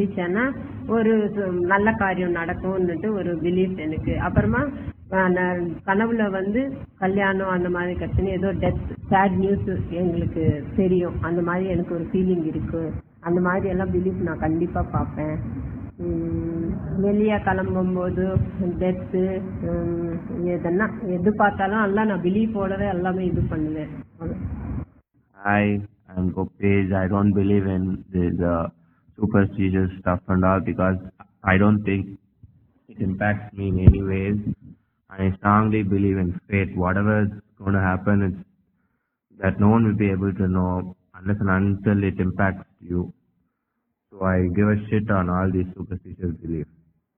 எந்திரிச்சேன்னா ஒரு சு- நல்ல காரியம் நடக்கும்னுட்டு ஒரு பிலீஃப் எனக்கு அப்புறமா ஆஹ், நான் கனவுல வந்து கல்யாணம் அந்த மாதிரி கட்டுன்னு ஏதோ டெத் சேட் நியூஸ் எங்களுக்கு தெரியும் அந்த மாதிரி எனக்கு ஒரு ஃபீலிங் இருக்கு அந்த மாதிரி எல்லாம் பிலீஃப் நான் கண்டிப்பா பார்ப்பேன் உம், வெளியே கிளம்பும்போது டெத்து எதனா எது பார்த்தாலும் எல்லாம் நான் பிலீஃபோடவே எல்லாமே இது பண்ணுவேன் அவ்வளவு. Hi, I'm Gopej. I don't believe in this uh, superstitious stuff and all because I don't think it impacts me in any ways. I strongly believe in fate. Whatever is going to happen, it's that no one will be able to know unless and until it impacts you. So I give a shit on all these superstitious beliefs.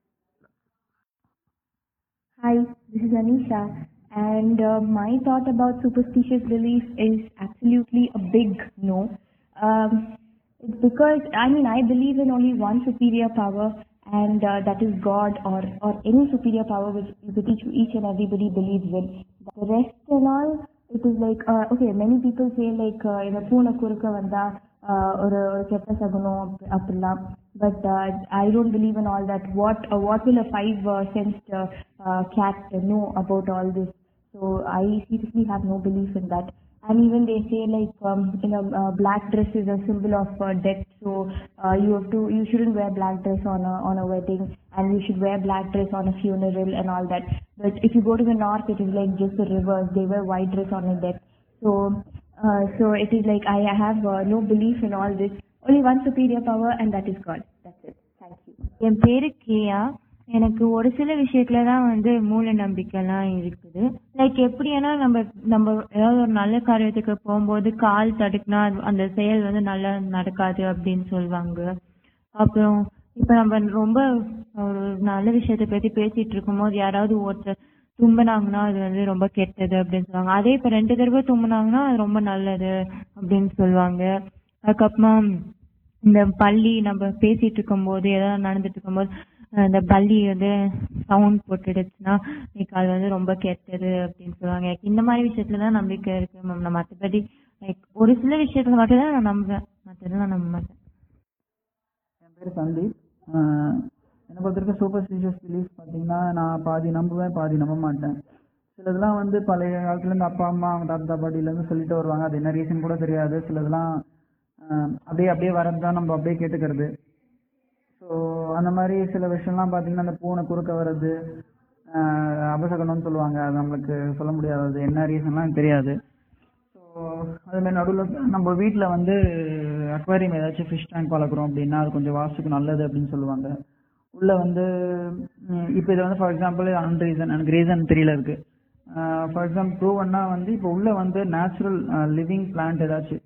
Hi, this is Anisha, and uh, my thought about superstitious belief is absolutely a big no. Um, it's because I mean I believe in only one superior power, and uh, that is God or or any superior power which, which each, each and everybody believes in. The rest and all, it is like uh, okay. Many people say like uh, இந்த பூனை குறுக்க வந்தா uh, ஒரு ஒரு கெட்ட சகுனம் அப்படி- அப்படிலாம் but uh, I don't believe in all that. What uh, what will a five uh, sensed uh, uh, cat know about all this? So I seriously have no belief in that. And even they say like um, you know uh, black dress is a symbol of uh, death. So uh, you have to you shouldn't wear black dress on a on a wedding, and you should wear black dress on a funeral and all that. But if you go to the north, it is like just the reverse. They wear white dress on a death. So uh, so it is like I have uh, no belief in all this. Only one superior power, and that is God. That's it. Thank you. என் பேரு கேயா எனக்கு ஒரு சில விஷயத்துல தான் வந்து மூல நம்பிக்கைலாம் இருக்குது like எப்படின்னா நம்ம நம்ம ஏதாவது ஒரு நல்ல காரியத்துக்கு போகும்போது கால் தடுக்குனா அது- அந்த செயல் வந்து நல்லா நடக்காது அப்படின்னு சொல்லுவாங்க அப்புறம் இப்ப நம்ம ரொம்ப ஒரு நல்ல விஷயத்தை பத்தி பேசிட்டு இருக்கும்போது யாராவது ஒருத்தர் தும்பினாங்கன்னா அது வந்து ரொம்ப கெட்டது அப்படின்னு சொல்லுவாங்க அதே இப்ப ரெண்டு தடவை தும்பினாங்கன்னா அது ரொம்ப நல்லது அப்படின்னு சொல்லுவாங்க அதுக்கப்புறமா இந்த பள்ளி நம்ம பேசிட்டு இருக்கும்போது ஏதாவது நடந்துட்டு இருக்கும்போது அஹ் இந்த பள்ளி வந்து சவுண்ட் போட்டுடுச்சுன்னா இன்னைக்கு அது வந்து ரொம்ப கெட்டது அப்படின்னு சொல்லுவாங்க எனக்கு இந்த மாதிரி விஷயத்துல தான் நம்பிக்கை இருக்கு மேம் நான் மற்றபடி லைக் ஒரு சில விஷயத்துல மட்டும் தான் நான் நம்புவேன் மற்றதெல்லாம் நான் நம்ப மாட்டேன் என் பேர் சந்தீப் ஆஹ் என்னை பொறுத்த வரைக்கும் சூப்பர்ஸ்டிஷியஸ் பிலீஃப் பார்த்தீங்கன்னா நான் பாதி நம்புவேன் பாதி நம்ப மாட்டேன் சிலதெல்லாம் வந்து பழைய காலத்துலேருந்து அப்பா அம்மா அவங்க தாத்தா பாட்டிலேருந்து சொல்லிட்டு வருவாங்க அது என்ன ரீசன் கூட தெரியாது சிலதெல்லாம் ஆஹ் அப்படியே அப்படியே வரது தான் நம்ம அப்படியே கேட்டுக்கிறது ஸோ அந்த மாதிரி சில விஷயம்லாம் பார்த்தீங்கன்னா அந்த பூனை குறுக்க வர்றது ஆஹ் அபசகனம்னு சொல்லுவாங்க அது நம்மளுக்கு சொல்ல முடியாது என்ன ரீசன்லாம் தெரியாது ஸோ அதுமாதிரி நடுவில் நம்ம வீட்டில் வந்து அக்வாரியம் ஏதாச்சும் ஃபிஷ் டேங்க் வளர்க்குறோம் அப்படின்னா அது கொஞ்சம் வாஸ்துக்கு நல்லது அப்படின்னு சொல்லுவாங்க உள்ள வந்து இப்போ இது வந்து ஃபார் எக்ஸாம்பிள் அன் ரீசன் எனக்கு ரீசன் தெரியல இருக்கு ஃபார் எக்ஸாம்பிள் ப்ரூவன்னா வந்து இப்போ உள்ள வந்து நேச்சுரல் லிவிங் பிளான்ட் ஏதாச்சும்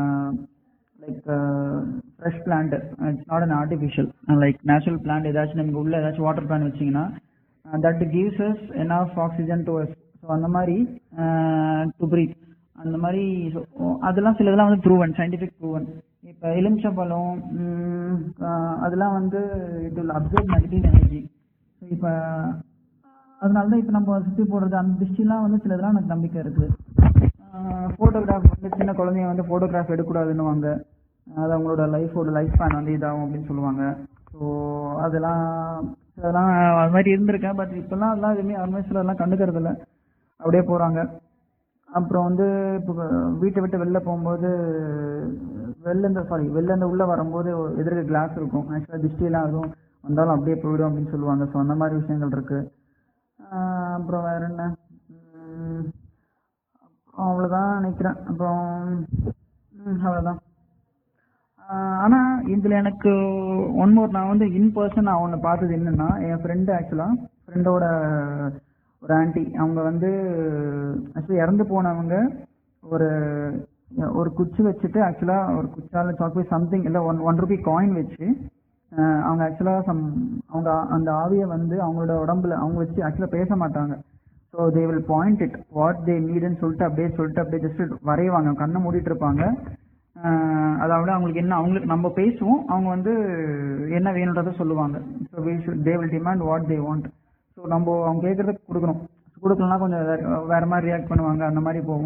like fresh plant it's not an artificial like natural plant ஏதாச்சும் நீங்கள் உள்ள ஏதாச்சும் வாட்டர் பிளான் வச்சீங்கன்னா that gives us enough oxygen to us so அந்த மாதிரி டு breathe அந்த மாதிரி so, அதெல்லாம் சில இதெல்லாம் வந்து ப்ரூவன் சயின்டிஃபிக் ப்ரூவன் இப்போ எலுமிச்சம்பழம் ம், ஆஹ் அதெல்லாம் வந்து it will observe negative energy இப்போ அதனால தான் இப்போ நம்ம சுற்றி போடுறது அந்த திருஷ்டிலாம் வந்து சில இதெல்லாம் எனக்கு நம்பிக்கை இருக்குது ஃபோட்டோகிராஃப் வந்து சின்ன குழந்தைங்க வந்து ஃபோட்டோகிராஃப் எடுக்கக்கூடாதுன்னுவாங்க அது அவங்களோட லைஃபோட லைஃப் ஸ்பேன் வந்து இதாகும் அப்படின்னு சொல்லுவாங்க ஸோ அதெல்லாம் அதெல்லாம் அது மாதிரி இருந்திருக்கேன் பட் இப்போல்லாம் அதெல்லாம் எதுவுமே யாருமே சிலர்லாம் கண்டுக்கிறது இல்ல அப்படியே போகிறாங்க அப்புறம் வந்து இப்போ வீட்டை விட்டு வெளில போகும்போது வெளில இந்த சாரி வெளில இருந்து உள்ளே வரும்போது ஒரு எதிர்க்க கிளாஸ் இருக்கும் ஆக்சுவலாக திருஷ்டியெல்லாம் எதுவும் வந்தாலும் அப்படியே போயிடும் அப்படின்னு சொல்லுவாங்க ஸோ அந்த மாதிரி விஷயங்கள் இருக்கு ஆஹ் அப்புறம் வேற என்ன உம் அவ்வளோதான் நினைக்கிறேன் அப்புறம் ம், அவ்வளவுதான் ஆஹ் ஆனா இதுல எனக்கு ஒன் மோர் நான் வந்து இன் பர்சன் நான் ஒன்று பார்த்தது என்னன்னா என் ஃப்ரெண்டு ஆக்சுவலா ஃப்ரெண்டோட ஒரு ஆன்ட்டி அவங்க வந்து ஆக்சுவலி இறந்து போனவங்க ஒரு ஒரு குச்சி வச்சுட்டு ஆக்சுவலா ஒரு குச்சால சாக்லேட் சம்திங் இல்லை ஒன் ஒன் ருபி காயின் வச்சு ஆஹ் அவங்க ஆக்சுவலா சம் அவங்க அந்த ஆவியை வந்து அவங்களோட உடம்புல அவங்க வச்சு ஆக்சுவலா பேச மாட்டாங்க so they will point it what they நீடுன்னு சொல்லிட்டு அப்படியே சொல்லிட்டு அப்படியே ஜஸ்ட் வரைவாங்க கண்ணை மூடிட்டு இருப்பாங்க ஆஹ் அதாவது அவங்களுக்கு என்ன அவங்களுக்கு நம்ம பேசுவோம் அவங்க வந்து என்ன வேணுன்றதை சொல்லுவாங்க so we should they will demand what they want so நம்ம அவங்க கேட்குறத கொடுக்கணும் கொடுக்கலனா கொஞ்சம் வேற- வேற மாதிரி ரியாக்ட் பண்ணுவாங்க அந்த மாதிரி போவோம்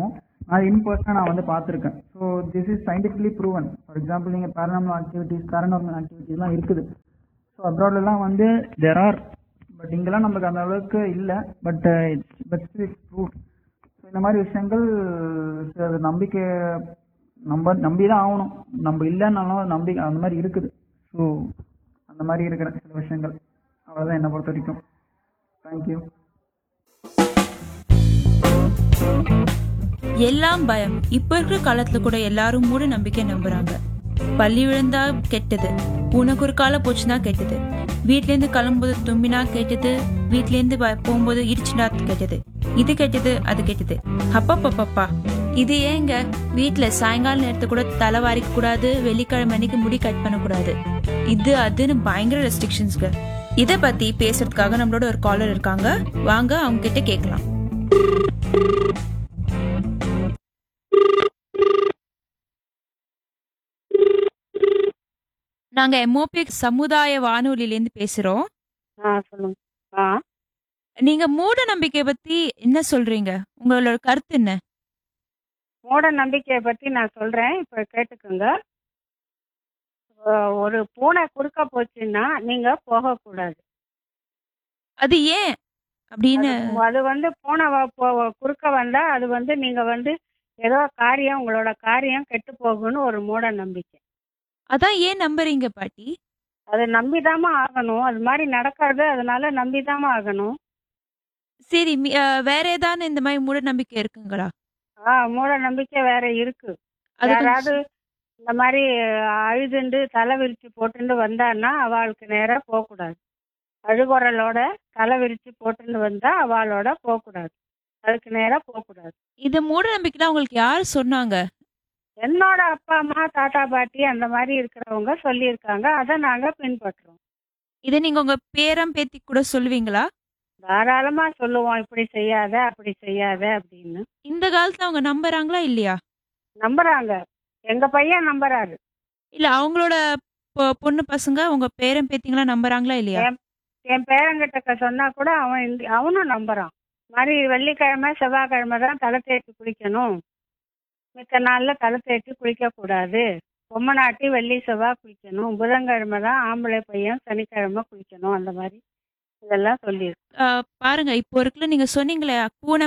நான் இன் பர்சனாக நான் வந்து பார்த்துருக்கேன் so this is scientifically proven for example நீங்கள் பேரனாமல் ஆக்டிவிட்டீஸ் பேரனாமல் ஆக்டிவிட்டீஸ்லாம் இருக்குது ஸோ அப்ராட்லலாம் வந்து தெர் ஆர் பட் இங்கெல்லாம் நமக்கு அந்த அளவுக்கு இல்லை but it's but it's prove so இந்த மாதிரி விஷயங்கள் அது நம்பிக்கை நம்ப நம்பி தான் ஆகணும் நம்ம இல்லைன்னாலும் நம்பிக்கை அந்த மாதிரி இருக்குது ஸோ அந்த மாதிரி இருக்கிற சில விஷயங்கள் அவ்வளோதான் என்னை பொறுத்த வரைக்கும் தேங்க்யூ எல்லாம் பயம் இப்ப இருக்கிற காலத்துல கூட எல்லாரும் மூட நம்பிக்கை நம்புறாங்க பள்ளி விழுந்தா கெட்டது உனக்கு ஒரு காலம் போச்சுன்னா கெட்டது வீட்ல இருந்து கிளம்பும்போது தும்பினா கெட்டது வீட்ல இருந்து வ- போகும்போது இடிச்சுனா கெட்டது இது கெட்டது அது கெட்டது அப்பப்பப்பப்பா இது ஏங்க வீட்ல சாயங்கால நேரத்து கூட தலை வாரிக்க கூடாது வெள்ளிக்கிழமை அன்னைக்கு முடி கட் பண்ணக்கூடாது இது அதுன்னு பயங்கர ரெஸ்ட்ரிக்ஷன்ஸ்ங்க இத பத்தி பேசுறதுக்காக நம்மளோட ஒரு காலர் இருக்காங்க வாங்க அவங்க கிட்ட கேட்கலாம் நாங்க எம்ஓபி சமுதாய வானொலியிலேருந்து பேசுறோம் ஆ சொல்லுங்க ஆ நீங்க மூட நம்பிக்கை பத்தி என்ன சொல்றீங்க உங்களோட கருத்து என்ன மூட நம்பிக்கையை பத்தி நான் சொல்றேன் இப்ப கேட்டுக்கோங்க அஹ் ஒரு பூனை குறுக்க போச்சுன்னா நீங்க போகக்கூடாது அது ஏன் அப்படின்னு அது- அது வந்து பூனை வ- போ- குறுக்க வந்தா அது வந்து நீங்க வந்து ஏதோ காரியம் உங்களோட காரியம் கெட்டு போகும்னு ஒரு மூட நம்பிக்கை அதான் ஏன் நம்புறீங்க பாட்டி அது நம்பிதாம்மா ஆகணும் அது மாதிரி நடக்காது அதனால நம்பிதாம்மா ஆகணும் சரி மி- அஹ், வேற ஏதாவது இந்த மாதிரி மூட நம்பிக்கை இருக்குங்களா ஆ மூட நம்பிக்கை வேற இருக்கு அது கொஞ்சம் யாராவது இந்த மாதிரி அழுதுண்டு தலை விரிச்சு போட்டுண்டு வந்தான்னா அவளுக்கு நேரா போகக்கூடாது அழுகுரலோட தலை விரிச்சு போட்டுண்டு வந்தா அவளோட போகக்கூடாது அதுக்கு நேரா போகக்கூடாது இது மூட நம்பிக்கைலாம் உங்களுக்கு யார் சொன்னாங்க என்னோட அப்பா அம்மா தாத்தா பாட்டி அந்த மாதிரி இருக்கிறவங்க சொல்லியிருக்காங்க அதை நாங்க பின்பற்றுறோம் இதை நீங்க உங்க பேரம் பேத்தி கூட சொல்லுவீங்களா தாராளமா சொல்லுவோம் இப்படி செய்யாத அப்படி செய்யாத அப்படின்னு இந்த காலத்துல அவங்க நம்புறாங்களா இல்லையா நம்புறாங்க எங்க பையன் நம்புறாரு இல்ல அவங்களோட பொ- பொண்ணு பசங்க உங்க பேரம் பேத்திங்களா நம்புறாங்களா இல்லையா என் பேரங்கிட்ட சொன்னா கூட அவன் இந்த- அவனும் நம்புறான் மாதிரி வெள்ளிக்கிழமை செவ்வாய்க்கிழமை தான் தலை தேய்ச்சி குளிக்கணும் மித்த நாள்ல தலை தேய்ச்சி குளிக்க கூடாது பொம்மை நாட்டி வெள்ளி செவ்வாய் குளிக்கணும் புதன்கிழமை தான் ஆம்பளை பையன் சனிக்கிழமை குளிக்கணும் அந்த மாதிரி இதெல்லாம் சொல்லியிருக்கு அஹ், பாருங்க இப்போ இருக்குல்ல நீங்க சொன்னீங்களே பூனை